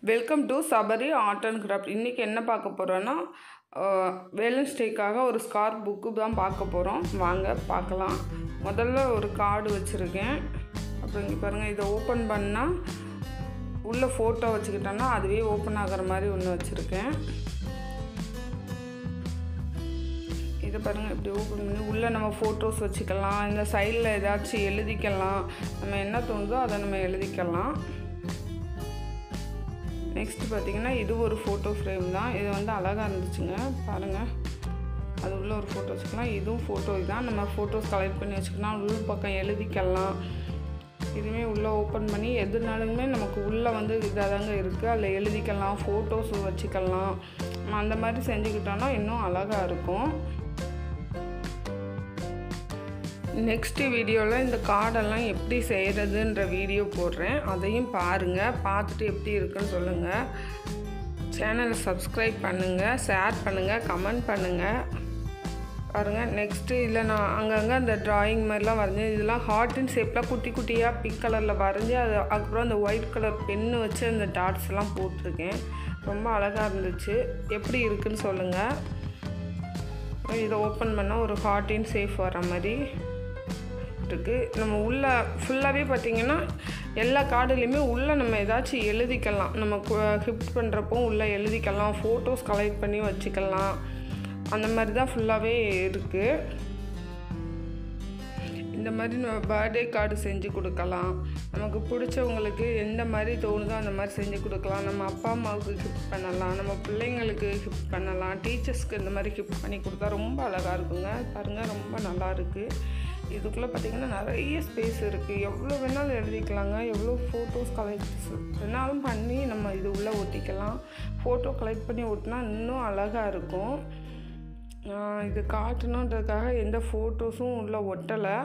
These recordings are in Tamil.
welcome to Sabari art and craft இன்றைக்கி என்ன பார்க்க போகிறோன்னா வேலன்ஸ் டேக்காக ஒரு ஸ்கார்ப் புக்கு தான் பார்க்க போகிறோம் வாங்க பார்க்கலாம் முதல்ல ஒரு கார்டு வச்சுருக்கேன் அப்புறம் இங்கே பாருங்கள் இதை ஓப்பன் பண்ணால் உள்ளே ஃபோட்டோ வச்சுக்கிட்டோன்னா அதுவே ஓப்பன் ஆகிற மாதிரி ஒன்று வச்சுருக்கேன் இதை பாருங்கள் இப்படி ஓப்பன் பண்ணி உள்ளே நம்ம ஃபோட்டோஸ் வச்சுக்கலாம் இந்த சைடில் ஏதாச்சும் எழுதிக்கலாம் நம்ம என்ன தோணுதோ அதை நம்ம எழுதிக்கலாம் நெக்ஸ்ட் பார்த்திங்கன்னா இது ஒரு ஃபோட்டோ ஃப்ரேம் தான் இது வந்து அழகாக இருந்துச்சுங்க பாருங்கள் அது உள்ள ஒரு ஃபோட்டோ வச்சுக்கலாம் இதுவும் ஃபோட்டோ தான் நம்ம ஃபோட்டோஸ் கலெக்ட் பண்ணி வச்சுக்கலாம் உள் பக்கம் எழுதிக்கலாம் இதுவுமே உள்ளே ஓப்பன் பண்ணி எதுனாலுமே நமக்கு உள்ளே வந்து இதாக தாங்க இருக்குது அதில் எழுதிக்கலாம் ஃபோட்டோஸ் வச்சுக்கலாம் நம்ம அந்த மாதிரி செஞ்சுக்கிட்டோன்னா இன்னும் அழகாக இருக்கும் நெக்ஸ்ட்டு வீடியோவில் இந்த கார்டெல்லாம் எப்படி செய்கிறதுன்ற வீடியோ போடுறேன் அதையும் பாருங்கள் பார்த்துட்டு எப்படி இருக்குன்னு சொல்லுங்கள் சேனலை சப்ஸ்கிரைப் பண்ணுங்கள் ஷேர் பண்ணுங்கள் கமெண்ட் பண்ணுங்கள் பாருங்கள் நெக்ஸ்ட்டு இதில் நான் அங்கங்கே அந்த ட்ராயிங் மாதிரிலாம் வரைஞ்சேன் இதெல்லாம் ஹார்ட்டின் ஷேப்பில் குட்டி குட்டியாக பிங்க் கலரில் வரைஞ்சி அது அதுக்கப்புறம் அந்த ஒயிட் கலர் பென்னு வச்சு அந்த டாட்ஸ் எல்லாம் போட்டிருக்கேன் ரொம்ப அழகாக இருந்துச்சு எப்படி இருக்குன்னு சொல்லுங்கள் இதை ஓப்பன் பண்ணால் ஒரு ஹார்ட்டின் சேஃப் வர மாதிரி இருக்குது நம்ம உள்ளே ஃபுல்லாகவே பார்த்திங்கன்னா எல்லா கார்டுலேயுமே உள்ளே நம்ம ஏதாச்சும் எழுதிக்கலாம் நம்ம ஹிஃப்ட் பண்ணுறப்போ உள்ளே எழுதிக்கலாம் ஃபோட்டோஸ் கலெக்ட் பண்ணி வச்சுக்கலாம் அந்த மாதிரி தான் ஃபுல்லாகவே இருக்குது இந்த மாதிரி நம்ம பர்த்டே கார்டு செஞ்சு கொடுக்கலாம் நமக்கு பிடிச்சவங்களுக்கு எந்த மாதிரி தோணுதோ அந்த மாதிரி செஞ்சு கொடுக்கலாம் நம்ம அப்பா அம்மாவுக்கு கிஃப்ட் பண்ணலாம் நம்ம பிள்ளைங்களுக்கு கிஃப்ட் பண்ணலாம் டீச்சர்ஸ்க்கு இந்த மாதிரி கிஃப்ட் பண்ணி கொடுத்தா ரொம்ப அழகாக இருக்குங்க பாருங்கள் ரொம்ப நல்லா இருக்குது இதுக்குள்ளே பார்த்திங்கன்னா நிறைய ஸ்பேஸ் இருக்குது எவ்வளோ வேணாலும் எழுதிக்கலாங்க எவ்வளோ ஃபோட்டோஸ் கலெக்ட் வேணாலும் பண்ணி நம்ம இது உள்ளே ஒட்டிக்கலாம் ஃபோட்டோ கலெக்ட் பண்ணி ஒட்டினா இன்னும் அழகாக இருக்கும் இது காட்டணுன்றதுக்காக எந்த ஃபோட்டோஸும் உள்ளே ஒட்டலை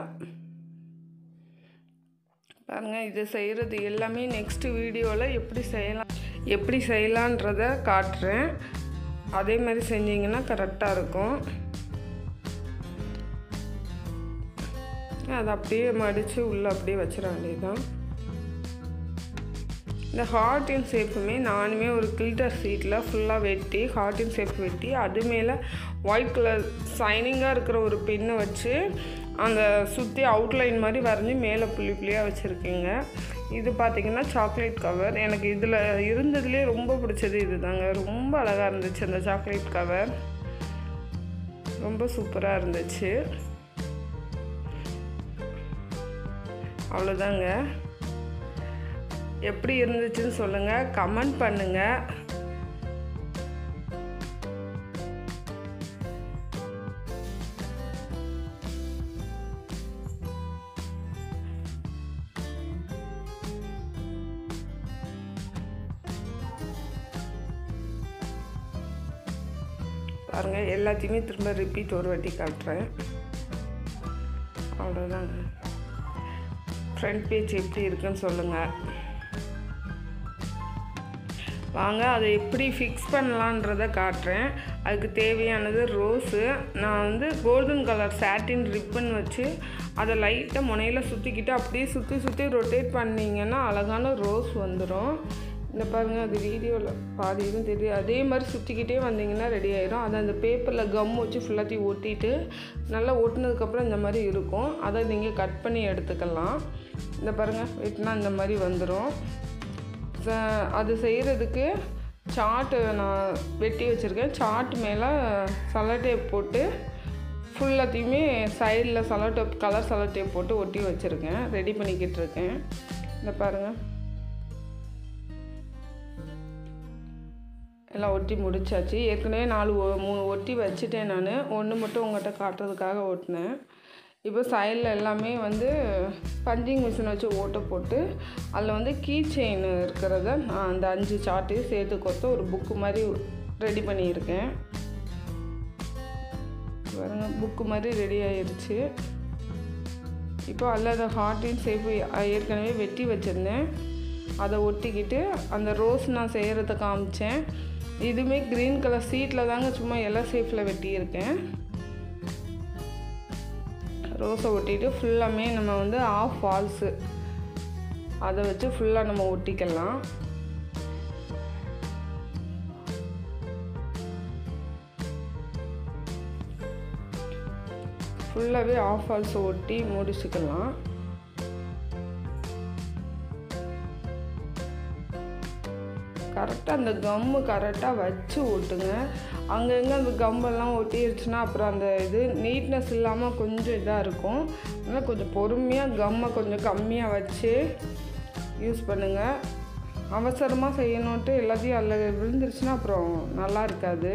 பாருங்கள் இது செய்கிறது எல்லாமே நெக்ஸ்ட் வீடியோவில் எப்படி செய்யலாம் எப்படி செய்யலான்றத காட்டுறேன் அதே மாதிரி செஞ்சிங்கன்னா கரெக்டாக இருக்கும் அதை அப்படியே மடித்து உள்ளே அப்படியே வச்சிட வேண்டியதுதான் இந்த ஹார்டின் ஷேப்புமே நானுமே ஒரு கில்டர் சீட்டில் ஃபுல்லாக வெட்டி ஹார்டின் ஷேப் வெட்டி அது மேலே ஒயிட் கலர் ஷைனிங்காக இருக்கிற ஒரு பெண்ணை வச்சு அந்த சுற்றி அவுட்லைன் மாதிரி வரைஞ்சி மேலே புள்ளி புள்ளியாக வச்சுருக்கேங்க இது பார்த்திங்கன்னா சாக்லேட் கவர் எனக்கு இதில் இருந்ததுலேயே ரொம்ப பிடிச்சது இது தாங்க ரொம்ப அழகாக இருந்துச்சு அந்த சாக்லேட் கவர் ரொம்ப சூப்பராக இருந்துச்சு அவ்வளோதாங்க எப்படி இருந்துச்சுன்னு சொல்லுங்கள் கமெண்ட் பண்ணுங்கள் பாருங்கள் எல்லாத்தையுமே திரும்ப ரிப்பீட் ஒரு வாட்டி காட்டுறேன் அவ்வளோதாங்க ஃப்ரண்ட் பேஜ் எப்படி இருக்குன்னு சொல்லுங்கள் வாங்க அதை எப்படி ஃபிக்ஸ் பண்ணலான்றதை காட்டுறேன் அதுக்கு தேவையானது ரோஸு நான் வந்து கோல்டன் கலர் சாட்டின் ரிப்பன் வச்சு அதை லைட்டாக முனையில் சுற்றிக்கிட்டு அப்படியே சுற்றி சுற்றி ரொட்டேட் பண்ணிங்கன்னா அழகான ரோஸ் வந்துடும் இந்த பாருங்கள் அது வீடியோவில் பாதி இதுவும் தெரியும் அதே மாதிரி சுற்றிக்கிட்டே வந்தீங்கன்னா ரெடி ஆயிரும் அதை அந்த பேப்பரில் கம் வச்சு ஃபுல்லாத்தையும் ஒட்டிட்டு நல்லா ஒட்டினதுக்கப்புறம் இந்த மாதிரி இருக்கும் அதை நீங்கள் கட் பண்ணி எடுத்துக்கலாம் இந்த பாருங்கள் வெட்டினா இந்த மாதிரி வந்துடும் அது செய்கிறதுக்கு சார்ட்டு நான் வெட்டி வச்சுருக்கேன் சார்ட் மேலே சலடேப் போட்டு ஃபுல்லாத்தையுமே சைடில் சலோடேப் கலர் சலோடேப் போட்டு ஒட்டி வச்சுருக்கேன் ரெடி பண்ணிக்கிட்டு இருக்கேன் இந்த பாருங்கள் எல்லாம் ஒட்டி முடிச்சாச்சு ஏற்கனவே நாலு மூணு ஒட்டி வச்சுட்டேன் நான் ஒன்று மட்டும் உங்கள்கிட்ட காட்டுறதுக்காக ஓட்டினேன் இப்போ சைடில் எல்லாமே வந்து பஞ்சிங் மிஷின் வச்சு ஓட்டை போட்டு அதில் வந்து கீ செயின் இருக்கிறத நான் அந்த அஞ்சு சார்ட்டையும் சேர்த்து கொடுத்து ஒரு புக்கு மாதிரி ரெடி பண்ணியிருக்கேன் பாருங்க புக்கு மாதிரி ரெடி ஆயிடுச்சு இப்போ அல்லது ஹார்ட்டின் சேஃபு ஏற்கனவே வெட்டி வச்சுருந்தேன் அதை ஒட்டிக்கிட்டு அந்த ரோஸ் நான் செய்கிறத காமிச்சேன் இதுவுமே க்ரீன் கலர் சீட்டில் தாங்க சும்மா எல்லா ஷேப்பில் வெட்டியிருக்கேன் ரோஸை ஒட்டிட்டு ஃபுல்லாமே நம்ம வந்து ஆஃப் ஃபால்ஸு அதை வச்சு ஃபுல்லாக நம்ம ஒட்டிக்கலாம் ஃபுல்லாகவே ஆஃப் ஃபால்ஸ் ஒட்டி முடிச்சுக்கலாம் கரெக்டாக அந்த கம்மு கரெக்டாக வச்சு ஓட்டுங்க அங்கங்கே அந்த கம்பெல்லாம் ஒட்டிடுச்சுன்னா அப்புறம் அந்த இது நீட்னஸ் இல்லாமல் கொஞ்சம் இதாக இருக்கும் அதனால் கொஞ்சம் பொறுமையாக கம்மை கொஞ்சம் கம்மியாக வச்சு யூஸ் பண்ணுங்கள் அவசரமாக செய்யணுன்ட்டு எல்லாத்தையும் அதில் விழுந்துருச்சுன்னா அப்புறம் நல்லா இருக்காது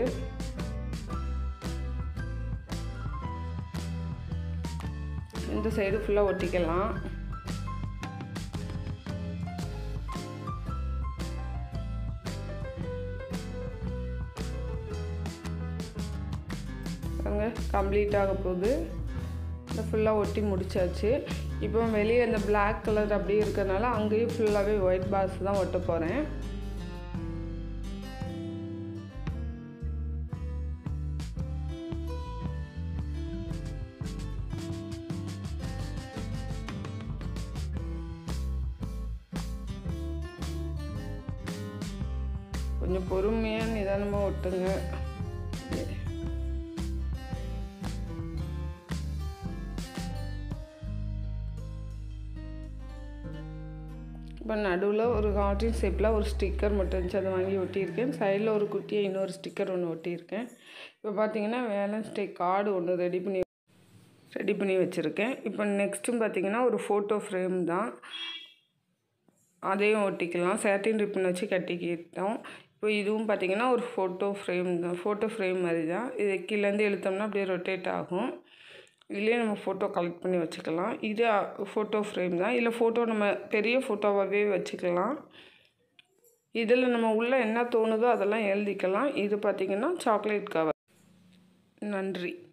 இந்த சைடு ஃபுல்லாக ஒட்டிக்கலாம் பாருங்க கம்ப்ளீட் ஆக போகுது இந்த ஃபுல்லாக ஒட்டி முடிச்சாச்சு இப்போ வெளியே இந்த பிளாக் கலர் அப்படியே இருக்கிறதுனால அங்கேயும் ஃபுல்லாகவே ஒயிட் பாஸ் தான் ஒட்ட போகிறேன் கொஞ்சம் பொறுமையாக நிதானமாக ஒட்டுங்க இப்போ நடுவில் ஒரு ஹார்டின் ஷேப்பில் ஒரு ஸ்டிக்கர் மட்டும் இருந்துச்சு அதை வாங்கி ஒட்டியிருக்கேன் சைடில் ஒரு குட்டியாக இன்னொரு ஸ்டிக்கர் ஒன்று ஒட்டியிருக்கேன் இப்போ பார்த்தீங்கன்னா வேலன்ஸ் டே கார்டு ஒன்று ரெடி பண்ணி ரெடி பண்ணி வச்சுருக்கேன் இப்போ நெக்ஸ்ட்டும் பார்த்தீங்கன்னா ஒரு ஃபோட்டோ ஃப்ரேம் தான் அதையும் ஒட்டிக்கலாம் சேட்டின் ரிப்பன் வச்சு கட்டிக்கிட்டோம் இப்போ இதுவும் பார்த்திங்கன்னா ஒரு ஃபோட்டோ ஃப்ரேம் தான் ஃபோட்டோ ஃப்ரேம் மாதிரி தான் இது கீழேருந்து இழுத்தோம்னா அப்படியே ரொட்டேட் ஆகும் இதுலேயே நம்ம ஃபோட்டோ கலெக்ட் பண்ணி வச்சுக்கலாம் இது ஃபோட்டோ ஃப்ரேம் தான் இல்லை ஃபோட்டோ நம்ம பெரிய ஃபோட்டோவாகவே வச்சுக்கலாம் இதில் நம்ம உள்ளே என்ன தோணுதோ அதெல்லாம் எழுதிக்கலாம் இது பார்த்திங்கன்னா சாக்லேட் கவர் நன்றி